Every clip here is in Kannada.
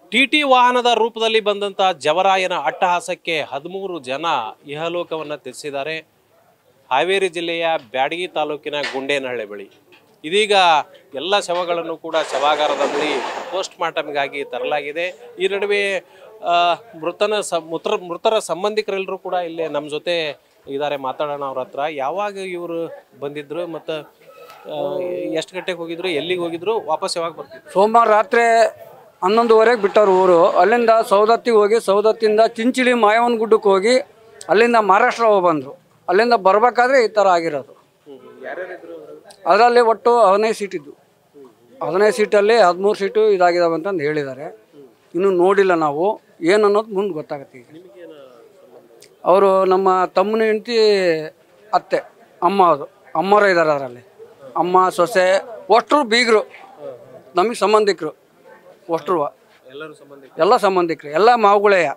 ಟಿ ಟಿ ವಾಹನದ ರೂಪದಲ್ಲಿ ಬಂದಂಥ ಜವರಾಯನ ಅಟ್ಟಹಾಸಕ್ಕೆ ಹದಿಮೂರು ಜನ ಇಹಲೋಕವನ್ನು ತ್ಯಜಿಸಿದ್ದಾರೆ ಹಾವೇರಿ ಜಿಲ್ಲೆಯ ಬ್ಯಾಡಗಿ ತಾಲೂಕಿನ ಗುಂಡೇನಹಳ್ಳಿ ಬಳಿ ಇದೀಗ ಎಲ್ಲ ಶವಗಳನ್ನು ಕೂಡ ಶವಾಗಾರದ ಬಳಿ ಪೋಸ್ಟ್ ಮಾರ್ಟಮ್ಗಾಗಿ ತರಲಾಗಿದೆ ಈ ನಡುವೆ ಆ, ಮೃತನ ಸ ಮೃತರ ಮೃತರ ಸಂಬಂಧಿಕರೆಲ್ಲರೂ ಕೂಡ ಇಲ್ಲಿ ನಮ್ಮ ಜೊತೆ ಇದ್ದಾರೆ ಮಾತಾಡೋಣ ಅವ್ರ ಹತ್ರ ಯಾವಾಗ ಇವರು ಬಂದಿದ್ರು ಮತ್ತು ಎಷ್ಟು ಗಂಟೆಗೆ ಹೋಗಿದ್ರು ಎಲ್ಲಿಗೆ ಹೋಗಿದ್ರು ವಾಪಸ್ ಯಾವಾಗ ಬರ್ತಿದ್ರು ಸೋಮವಾರ ರಾತ್ರಿ ಹನ್ನೊಂದುವರೆಗೆ ಬಿಟ್ಟರು ಊರು ಅಲ್ಲಿಂದ ಸೌದತ್ತಿಗೆ ಹೋಗಿ ಸೌದತ್ತಿಂದ ಚಿಂಚಿಳಿ ಮಾಯವನ ಗುಡ್ಡಕ್ಕೆ ಹೋಗಿ ಅಲ್ಲಿಂದ ಮಹಾರಾಷ್ಟ್ರ ಹೋಗಿ ಬಂದರು ಅಲ್ಲಿಂದ ಬರಬೇಕಾದ್ರೆ ಈ ಥರ ಆಗಿರೋದು ಅದರಲ್ಲಿ ಒಟ್ಟು ಹದಿನೈದು ಸೀಟ್ ಇದ್ದು ಹದಿನೈದು ಸೀಟಲ್ಲಿ ಹದಿಮೂರು ಸೀಟು ಇದಾಗಿದ್ದಾವೆ ಅಂತಂದು ಹೇಳಿದ್ದಾರೆ ಇನ್ನೂ ನೋಡಿಲ್ಲ ನಾವು ಏನು ಅನ್ನೋದು ಮುಂದೆ ಗೊತ್ತಾಗುತ್ತೆ ಈಗ ಅವರು ನಮ್ಮ ತಮ್ಮನ ಹೆಂಡತಿ ಅತ್ತೆ ಅಮ್ಮ ಅದು ಅಮ್ಮರ ಇದ್ದಾರೆ ಅದರಲ್ಲಿ ಅಮ್ಮ ಸೊಸೆ ಒಟ್ಟರು ಬೀಗರು ನಮಗೆ ಸಂಬಂಧಿಕರು ಒಟ್ಟರು ಎಲ್ಲರೂ ಸಂಬಂಧಿಕ ಎಲ್ಲ ಸಂಬಂಧಿಕರು ಎಲ್ಲ ಮಾವುಗಳೆಯ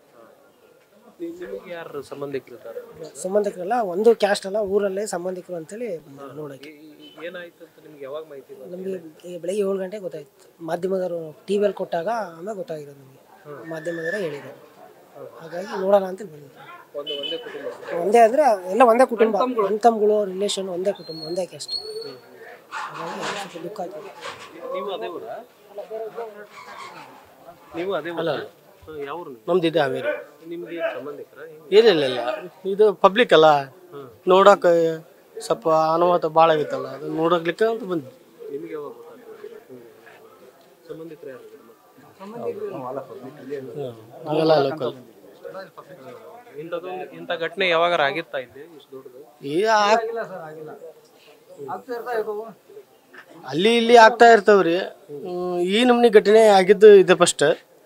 ನಿಮಗೆ ಯಾರು ಸಂಬಂಧಿಕರು ಇದ್ದಾರೆ ಸಂಬಂಧಿಕರಲ್ಲ ಒಂದು ಕ್ಯಾಸ್ಟ್ ಅಲ್ಲ ಊರಲ್ಲೇ ಸಂಬಂಧಿಕರು ಅಂತೇಳಿ ನೋಡೋಕೆ ಏನಾಯ್ತು ಅಂತ ನಿಮ್ಗೆ ಯಾವಾಗ ಮಾಹಿತಿ ಬಂತು? ನಮಗೆ ಈಗ ಬೆಳಗ್ಗೆ ಏಳು ಗಂಟೆಗೆ ಗೊತ್ತಾಯ್ತು ಮಾಧ್ಯಮದವರು ಟಿ ವಿಯಲ್ಲಿ ಕೊಟ್ಟಾಗ ಆಮೇಲೆ ಗೊತ್ತಾಗಿರೋದು ನಮಗೆ ಮಾಧ್ಯಮದವರೇ ಹೇಳಿದ್ದಾರೆ ಹಾಗಾಗಿ ನೋಡೋಣ ಅಂತ ಬಂದಿದ್ದೆ ಒಂದು ಒಂದೇ ಕುಟುಂಬ ಒಂದೇ ಅಂದರೆ ಎಲ್ಲ ಒಂದೇ ಕುಟುಂಬ ಅಣ್ತಮ್ಗಳು ರಿಲೇಷನ್ ಒಂದೇ ಕುಟುಂಬ ಒಂದೇ ಕ್ಯಾಸ್ಟ್ ಹಾಗಾಗಿ ಸ್ವಲ್ಪ ದುಃಖ ಆಯ್ತು ನೀವು ಅದೇ ಊರ ನೀವು ಅದೇ ಊರ ಯಾವ ಊರು ನೀವು? ನಮ್ದು ಇದೆ ಹಾವೇರಿ ನಿಮ್ಗೆ ಸಂಬಂಧಿಕರ ಇಲ್ಲ ಇಲ್ಲ ಇಲ್ಲ ಇದು ಪಬ್ಲಿಕ್ ಅಲ್ಲ ನೋಡಕ್ ಸ್ವಲ್ಪ ಅನುಮತ ಭಾಳ ಆಗಿತ್ತಲ್ಲ ಅದು ನೋಡಕ್ಲಿಕ್ಕೆ ಅಂತ ಬಂದ್ವಿ ನಿಮಗೆ ಯಾವಾಗ ಗೊತ್ತಾಗ್ತದೆ ಸಂಬಂಧಿಕರು ಯಾರು ನಾವೆಲ್ಲ ಲೋಕಲ್ ಇಂಥದ್ದೊಂದು ಇಂಥ ಘಟನೆ ಯಾವಾಗಾರ ಆಗಿತ್ತಾ ಇದೆ ಇಷ್ಟು ದೊಡ್ಡದು ಈ ಆಗ್- ಅಲ್ಲಿ ಇಲ್ಲಿ ಆಗ್ತಾ ಇರ್ತಾವ್ರಿ ಹ್ಮ್, ಈ ನಮ್ನಿ ಘಟನೆ ಆಗಿದ್ದು ಇದೆ ಫಸ್ಟ್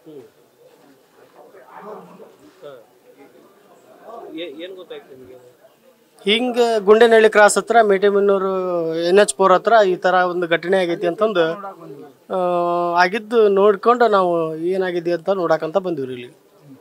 ಏನು ಗೊತ್ತಾಯ್ತು ನಿಮಗೆ ಹಿಂಗ ಗುಂಡೇನಹಳ್ಳಿ ಕ್ರಾಸ್ ಹತ್ರ ಮೇಟಿಮನ್ನೂರು ಎನ್ ಎಚ್ ಫೋರ್ ಹತ್ರ ಈ ತರ ಒಂದು ಘಟನೆ ಆಗೈತಿ ಅಂತಂದು ಆ, ಆಗಿದ್ದು ನೋಡ್ಕೊಂಡು ನಾವು ಏನಾಗಿದೆ ಅಂತ ನೋಡಕಂತ ಬಂದಿವ್ರಿ ಇಲ್ಲಿ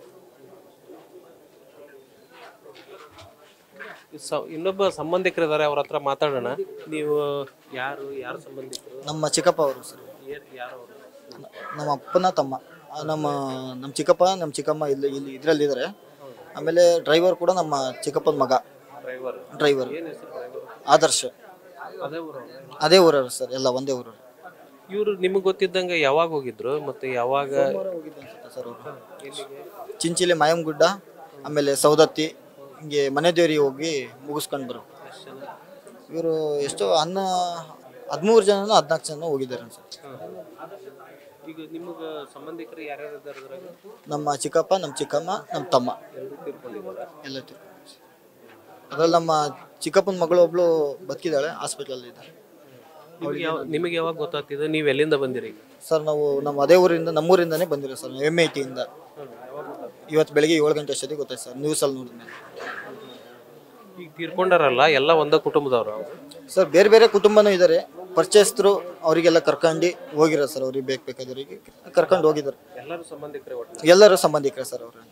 ಸ- ಇನ್ನೊಬ್ಬ ಸಂಬಂಧಿಕರಿದ್ದಾರೆ ಅವ್ರ ಹತ್ರ ಮಾತಾಡೋಣ ನೀವು ಯಾರು ಯಾರು ಸಂಬಂಧಿಕರು ನಮ್ಮ ಚಿಕ್ಕಪ್ಪ ಅವರು ಸರ್ ಏನ್ ಯಾರು ಅವರು ನಮ್ಮ ಅಪ್ಪನ ತಮ್ಮ ಆ, ನಮ್ಮ ನಮ್ಮ ಚಿಕ್ಕಪ್ಪ ನಮ್ಮ ಚಿಕ್ಕಮ್ಮ ಇಲ್ಲಿ ಇಲ್ಲಿ ಇದರಲ್ಲಿದ್ದಾರೆ ಆಮೇಲೆ ಡ್ರೈವರ್ ಕೂಡ ನಮ್ಮ ಚಿಕ್ಕಪ್ಪನ ಮಗ ಡ್ರೈವರ್ ಡ್ರೈವರ್ ಏನ್ ಹೆಸರು ಡ್ರೈವರ್ ಆದರ್ಶ ಅದೇ ಊರು ಅದೇ ಊರವ್ರು ಸರ್ ಎಲ್ಲ ಒಂದೇ ಊರವ್ರು ಇವರು ನಿಮಗೆ ಗೊತ್ತಿದ್ದಂಗೆ ಯಾವಾಗ ಹೋಗಿದ್ರು ಮತ್ತೆ ಯಾವಾಗ ಸರ್ ಅವರು ಚಿಂಚಿಲಿ ಮಾಯಂಗುಡ್ಡ ಆಮೇಲೆ ಸೌದತ್ತಿ ಹಿಂಗೆ ಮನೆ ದೇವರಿಗೆ ಹೋಗಿ ಮುಗಿಸ್ಕೊಂಡು ಬರೋ ಇವರು ಎಷ್ಟೋ ಹನ್ನ ಹದಿಮೂರು ಜನನೋ ಹದಿನಾಲ್ಕು ಜನ ಹೋಗಿದ್ದಾರೆ ಸರ್ ಈಗ ನಿಮಗೆ ಸಂಬಂಧಿಕರು ಯಾರ್ಯಾರು ಇದ್ದಾರೆ ಅದ್ರಾಗ ನಮ್ಮ ಚಿಕ್ಕಪ್ಪ ನಮ್ಮ ಚಿಕ್ಕಮ್ಮ ನಮ್ಮ ತಮ್ಮ ಎಲ್ಲರೂ ತೀರ್ಕೊಂಡಿದ್ದಾರೆ ಎಲ್ಲ ತೀರ್ಕೊಂಡು ಅದ್ರಲ್ಲಿ ನಮ್ಮ ಚಿಕ್ಕಪ್ಪನ ಮಗಳು ಒಬ್ಳು ಬದುಕಿದ್ದಾಳೆ ಹಾಸ್ಪಿಟಲ್ ಇದ್ದಾರೆ ನಿಮಗೆ ಯಾವ ನಿಮಗೆ ಯಾವಾಗ ಗೊತ್ತಾಗ್ತಿದೆ ನೀವು ಎಲ್ಲಿಂದ ಬಂದಿರಿ ಈಗ ಸರ್ ನಾವು ನಮ್ಮ ಅದೇ ಊರಿಂದ ನಮ್ಮೂರಿಂದನೇ ಬಂದಿರೋ ಸರ್ ಎಮ್ ಐ ಟಿಯಿಂದ ಇವತ್ತು ಬೆಳಿಗ್ಗೆ ಏಳು ಗಂಟೆ ಅಷ್ಟೊತ್ತಿಗೆ ಗೊತ್ತಾಯ್ತು ಸರ್ ನ್ಯೂಸಲ್ಲಿ ನೋಡಿದ್ಮೇಲೆ ಈಗ ತೀರ್ಕೊಂಡಾರಲ್ಲ ಎಲ್ಲ ಒಂದೇ ಕುಟುಂಬದವ್ರು ಸರ್ ಬೇರೆ ಬೇರೆ ಕುಟುಂಬನೂ ಇದ್ದಾರೆ ಪರಿಚಯಸ್ಥರು ಅವರಿಗೆಲ್ಲ ಕರ್ಕೊಂಡು ಹೋಗಿರೋ ಸರ್ ಅವ್ರಿಗೆ ಬೇಕು ಬೇಕಾದವರಿಗೆ ಕರ್ಕೊಂಡು ಹೋಗಿದ್ದಾರೆ ಎಲ್ಲರೂ ಸಂಬಂಧಿಕರೇ ಒಟ್ಟು ಎಲ್ಲರೂ ಸಂಬಂಧಿಕರೇ ಸರ್ ಅವ್ರನ್ನ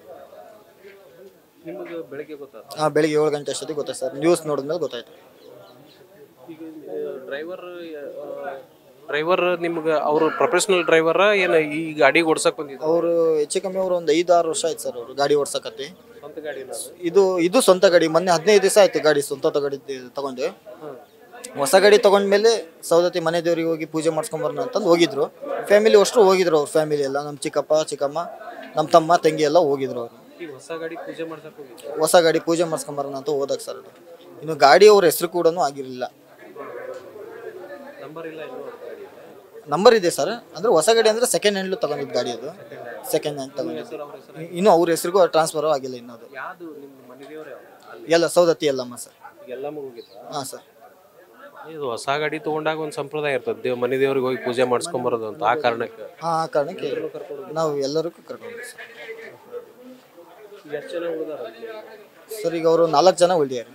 ನಿಮಗೆ ಬೆಳಗ್ಗೆ ಗೊತ್ತಾಯ್ತು ಹಾಂ ಬೆಳಿಗ್ಗೆ ಏಳು ಗಂಟೆ ಅಷ್ಟೊತ್ತಿಗೆ ಗೊತ್ತಾಯ್ತು ಸರ್ ನ್ಯೂಸ್ ನೋಡಿದ್ಮೇಲೆ ಗೊತ್ತಾಯ್ತು ಈಗ ಡ್ರೈವರ್ ಡ್ರೈವರ್ ನಿಮ್ಗೆ ಅವರು ಪ್ರೊಫೆಷನಲ್ ಡ್ರೈವರ ಏನು ಈ ಗಾಡಿ ಓಡ್ಸಕ್ ಬಂದಿದ್ರು ಅವರು ಹೆಚ್ಚು ಕಮ್ಮಿ ಅವರು ಒಂದು ಐದು ಆರು ವರ್ಷ ಆಯ್ತು ಸರ್ ಅವರು ಗಾಡಿ ಓಡ್ಸಕತ್ತಿ ಸ್ವಂತ ಗಾಡಿ ಇದು ಇದು ಸ್ವಂತ ಗಾಡಿ ಮೊನ್ನೆ ಹದಿನೈದು ದಿವಸ ಆಯ್ತು ಗಾಡಿ ಸ್ವಂತ ಗಾಡಿ ತಗೊಂಡು ಹೊಸ ಗಾಡಿ ತಗೊಂಡ್ಮೇಲೆ ಸೌದತ್ತಿ ಮನೆ ದೇವ್ರಿಗೆ ಹೋಗಿ ಪೂಜೆ ಮಾಡ್ಸ್ಕೊಂಬರೋಣ ಅಂತಂದು ಹೋಗಿದ್ರು ಫ್ಯಾಮಿಲಿ ಅಷ್ಟು ಹೋಗಿದ್ರು ಅವ್ರ ಫ್ಯಾಮಿಲಿ ಎಲ್ಲ ನಮ್ಮ ಚಿಕ್ಕಪ್ಪ ಚಿಕ್ಕಮ್ಮ ನಮ್ಮ ತಮ್ಮ ತಂಗಿ ಎಲ್ಲ ಹೋಗಿದ್ರು ಅವರು ಈ ಹೊಸ ಗಾಡಿ ಪೂಜೆ ಮಾಡ್ಸಕ್ ಹೋಗಿದ್ರು ಹೊಸ ಗಾಡಿ ಪೂಜೆ ಮಾಡ್ಸ್ಕೊಂಬರೋಣ ಅಂತ ಹೋದಾಗ ಸರ್ ಅದು ಇನ್ನು ಗಾಡಿ ಅವ್ರ ಹೆಸರು ಕೂಡ ಆಗಿರಲಿಲ್ಲ ನಂಬರ್ ಇಲ್ಲ ಇನ್ನೂ ಗಾಡಿ ನಂಬರ್ ಇದೆ ಸರ್ ಅಂದ್ರೆ ಹೊಸ ಗಾಡಿ ಅಂದ್ರೆ ಸೆಕೆಂಡ್ ಹ್ಯಾಂಡ್ಲು ತಗೊಂಡಿದ್ದು ಗಾಡಿ ಅದು ಸೆಕೆಂಡ್ ಹ್ಯಾಂಡ್ ತಗೊಂಡಿದ್ದು ಅವ್ರ ಹೆಸರು ಇನ್ನು ಅವ್ರ ಹೆಸರಿಗೂ ಟ್ರಾನ್ಸ್ಫರ್ ಆಗಿಲ್ಲ ಇನ್ನದು ಯಾವುದು ನಿಮ್ಮ ಮನೆ ದೇವ್ರ ಅಲ್ಲಿ ಎಲ್ಲ ಸೌದತ್ತಿ ಎಲ್ಲಮ್ಮ ಸರ್ ಎಲ್ಲ ಮುಗಿತಾ ಹಾಂ ಸರ್ ಇದು ಹೊಸ ಗಾಡಿ ತಗೊಂಡಾಗ ಒಂದು ಸಂಪ್ರದಾಯ ಇರ್ತದೆ ದೇವ್ ಮನೆ ದೇವ್ರಿಗೆ ಹೋಗಿ ಪೂಜೆ ಮಾಡಿಸ್ಕೊಂಬರೋದು ಅಂತ ಆ ಕಾರಣಕ್ಕೆ ಹಾಂ ಆ ಕಾರಣಕ್ಕೆ ನಾವು ಎಲ್ಲರಿಗೂ ಕರ್ಕೊಂಡು ಸರ್ ಈಗ ಎಷ್ಟು ಜನ ಉಳಿದಾರ ಸರ್ ಈಗ ಅವರು ನಾಲ್ಕು ಜನ ಉಳಿದಿದ್ದಾರೆ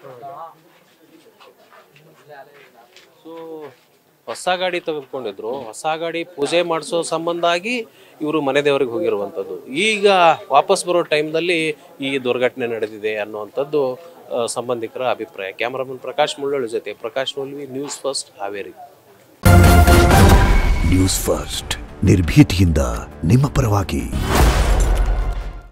ಸೊ ಹೊಸ ಗಾಡಿ ತೆಗೆದುಕೊಂಡಿದ್ರು ಹೊಸ ಗಾಡಿ ಪೂಜೆ ಮಾಡಿಸೋ ಸಂಬಂಧಾಗಿ ಇವರು ಮನೆ ದೇವರಿಗೆ ಹೋಗಿರುವಂಥದ್ದು ಈಗ ವಾಪಸ್ ಬರೋ ಟೈಮ್ನಲ್ಲಿ ಈ ದುರ್ಘಟನೆ ನಡೆದಿದೆ ಅನ್ನುವಂಥದ್ದು ಆ, ಸಂಬಂಧಿಕರ ಅಭಿಪ್ರಾಯ ಕ್ಯಾಮರಾಮನ್ ಪ್ರಕಾಶ್ ಮುಳ್ಳೊಳ್ಳಿ ಜೊತೆ ಪ್ರಕಾಶ್ ಮುಳ್ವಿ news first Haveri news first ನಿರ್ಭೀತಿಯಿಂದ ನಿಮ್ಮ ಪರವಾಗಿ